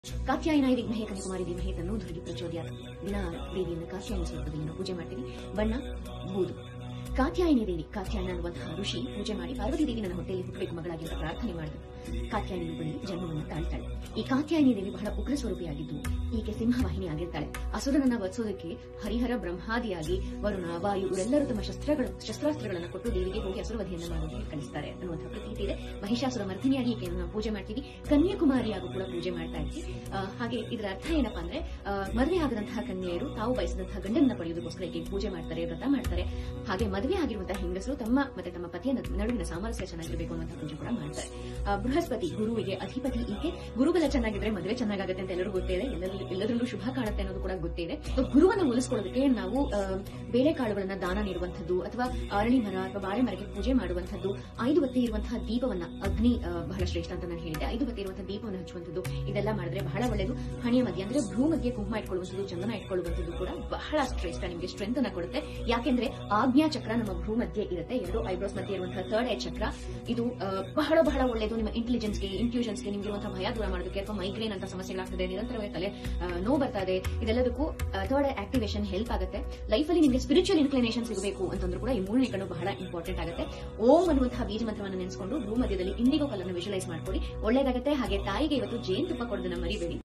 ಕಾತ್ಯಾಯನಾಯ ವಿದ್ಮಹೇ ಕನ್ಯಾಕುಮಾರಿ ಧೀಮಹಿ ತನ್ನೋ ಧುರ್ಗಿ ಪ್ರಚೋದಯಾತ್ ದಿನ ದೇವಿಯನ್ನು ಕಾತ್ಯಾಯನ ಸ್ವರೂಪದಲ್ಲಿ ಪೂಜೆ ಮಾಡ್ತೀವಿ ಬಣ್ಣ ಬೂದು ಕಾತ್ಯಾಯನಿ ದೇವಿ ಕಾತ್ಯಾಯನ ಅನ್ನುವಂತಹ ಋಷಿ ಪೂಜೆ ಮಾಡಿ ಪಾರ್ವತಿ ದೇವಿ ನನ್ನ ಹೊಟ್ಟೆಯಲ್ಲಿ ಹುಟ್ಟಬೇಕು ಮಗಳಾಗಿ ಅಂತ ಪ್ರಾರ್ಥನೆ ಮಾಡಿದ್ರು ಕಾತ್ಯಾಯನಿ ಬಳಿ ಜನ್ಮವನ್ನು ತಾಳ್ತಾಳೆ ಈ ಕಾತ್ಯಾಯನಿ ದೇವಿ ಬಹಳ ಉಗ್ರ ಸ್ವರೂಪಿಯಾಗಿದ್ದು ಈಕೆ ಸಿಂಹವಾಹಿನಿ ಆಗಿರ್ತಾಳೆ ಅಸುರನನ್ನ ವಧಿಸೋದಕ್ಕೆ ಹರಿಹರ ಬ್ರಹ್ಮಾದಿಯಾಗಿ ವರುಣ ವಾಯು ಇವರೆಲ್ಲರೂ ತಮ್ಮ ಶಸ್ತ್ರಗಳು ಶಸ್ತ್ರಾಸ್ತ್ರಗಳನ್ನು ಕೊಟ್ಟು ದೇವಿಗೆ ಹೋಗಿ ಅಸುರವಧಿಯನ್ನು ಮಾಡೋದಕ್ಕೆ ಕಳಿಸ್ತಾರೆ ಅನ್ನುವಂತಹ ಪ್ರತೀತಿ ಇದೆ ಮಹಿಷಾಸುರ ಮರ್ದಿನಿಯಾಗಿ ಈಕೆಯನ್ನು ನಾವು ಪೂಜೆ ಮಾಡ್ತೀವಿ ಕನ್ಯಾಕುಮಾರಿಯಾಗೂ ಕೂಡ ಪೂಜೆ ಮಾಡ್ತಾ ಇದ್ವಿ ಆ, ಹಾಗೆ ಇದರ ಅರ್ಥ ಏನಪ್ಪಾ ಅಂದ್ರೆ ಆ, ಮದುವೆ ಆಗದಂತಹ ಕನ್ಯೆಯರು ತಾವು ಬಯಸಿದಂತಹ ಗಂಡನ್ನ ಪಡೆಯುವುದಕ್ಕೋಸ್ಕರ ಈಕೆ ಪೂಜೆ ಮಾಡ್ತಾರೆ ವ್ರತ ಮಾಡ್ತಾರೆ ಹಾಗೆ ಮದುವೆ ಆಗಿರುವಂತಹ ಹೆಂಗಸರು ತಮ್ಮ ಮತ್ತೆ ತಮ್ಮ ಪತಿಯ ನಡು- ನಡುವಿನ ಸಾಮರಸ್ಯ ಚೆನ್ನಾಗಿರಬೇಕು ಅನ್ನುವಂತಹ ಪೂಜೆ ಕೂಡ ಮಾಡ್ತಾರೆ ಆ, ಬೃಹಸ್ಪತಿ ಗುರುವಿಗೆ ಅಧಿಪತಿ ಈಕೆ ಗುರುಬಲ ಚೆನ್ನಾಗಿದ್ರೆ ಮದುವೆ ಚೆನ್ನಾಗಾಗುತ್ತೆ ಅಂತ ಎಲ್ಲರೂ ಗೊತ್ತಿದೆ ಎಲ್ಲರಲ್ಲಿ ಎಲ್ಲದರಲ್ಲೂ ಶುಭ ಕಾಣುತ್ತೆ ಅನ್ನೋದು ಕೂಡ ಗೊತ್ತಿದೆ So, ಗುರುವನ್ನು ಉಳಿಸ್ಕೊಳ್ಳೋದಕ್ಕೆ ನಾವು ಆ, ಬೇಳೆಕಾಳುಗಳನ್ನ ದಾನ ನೀಡುವಂಥದ್ದು ಅಥವಾ ಅರಳಿ ಮರ ಅಥವಾ ಬಾಳೆ ಮರಕ್ಕೆ ಪೂಜೆ ಮಾಡುವಂಥದ್ದು ಐದು ಬತ್ತಿ ಇರುವಂತಹ ದೀಪವನ್ನ ಅಗ್ನಿ ಆ, ಬಹಳ ಶ್ರೇಷ್ಠ ಅಂತ ನಾನು ಹೇಳಿದೆ ಐದು ಬತ್ತಿ ಇರುವಂತಹ ದೀಪವನ್ನು ಹಚ್ಚುವಂಥದ್ದು ಇದೆಲ್ಲ ಮಾಡಿದ್ರೆ ಬಹಳ ಒಳ್ಳೆಯದು ಹಣಿಯ ಮಧ್ಯೆ ಅಂದ್ರೆ ಭ್ರೂ ಮಧ್ಯೆ ಕುಂಕುಮ ಇಟ್ಕೊಳ್ಳುವಂಥದ್ದು ಚಂದನ ಇಟ್ಕೊಳ್ಳುವಂಥದ್ದು ಕೂಡ ಬಹಳ ಶ್ರೇಷ್ಠ ನಿಮಗೆ ಸ್ಟ್ರೆಂತ್ ಅನ್ನ ಕೊಡುತ್ತೆ ಯಾಕೆಂದ್ರೆ ಆಜ್ಞಾ ಚಕ್ರ ನಮ್ಮ ಭ್ರೂ ಮಧ್ಯೆ ಇರುತ್ತೆ ಎರಡು ಐಬ್ರೋಸ್ ಮಧ್ಯೆ ಇರುವಂತಹ ಥರ್ಡ್ ಐ ಚಕ್ರ ಇದು ಆ, ಬಹಳ ಬಹಳ ಒಳ್ಳೆಯದು ನಿಮ್ಮ ಇಂಟೆಲಿಜೆನ್ಸ್ಗೆ ಇಂಟ್ಯೂಷನ್ಸ್ಗೆ ನಿಮಗೆ ಇರುವಂತಹ ಭಯ ದೂರ ಮಾಡೋದಕ್ಕೆ ಅಥವಾ ಮೈಗ್ರೇನ್ ಅಂತ ಸಮಸ್ಯೆಗಳಾಗ್ತದೆ ನಿರಂತರವಾಗಿ ತಲೆ ಆ, ನೋವು ಬರ್ತಾ ಇದೆ ಇದೆಲ್ಲದಕ್ಕೂ ಥರ್ಡ್ ಐ ಆಕ್ಟಿವೇಶನ್ ಹೆಲ್ಪ್ ಆಗುತ್ತೆ ಲೈಫಲ್ಲಿ ನಿಮಗೆ ಸ್ಪಿರಿಚುವಲ್ ಇನ್ಕ್ಲಿನೇಷನ್ ಸಿಗಬೇಕು ಅಂತಂದ್ರೂ ಕೂಡ ಈ ಮೂರನೇ ಕಣ್ಣು ಬಹಳ ಇಂಪಾರ್ಟೆಂಟ್ ಆಗುತ್ತೆ ಓಂ ಅನ್ನುವಂತಹ ಬೀಜ ಮಂತ್ರವನ್ನು ನೆನೆಸ್ಕೊಂಡು ಭೂ ಮಧ್ಯದಲ್ಲಿ ಇಂಡಿಗೋ ಕಲರ್ನ ವಿಜುವಲೈಸ್ ಮಾಡ್ಕೊಳ್ಳಿ ಒಳ್ಳೇದಾಗುತ್ತೆ ಹಾಗೆ ತಾಯಿಗೆ ಇವತ್ತು ಜೇನುತುಪ್ಪ ಕೊಡೋದನ್ನ ಮರಿಬೇಡಿ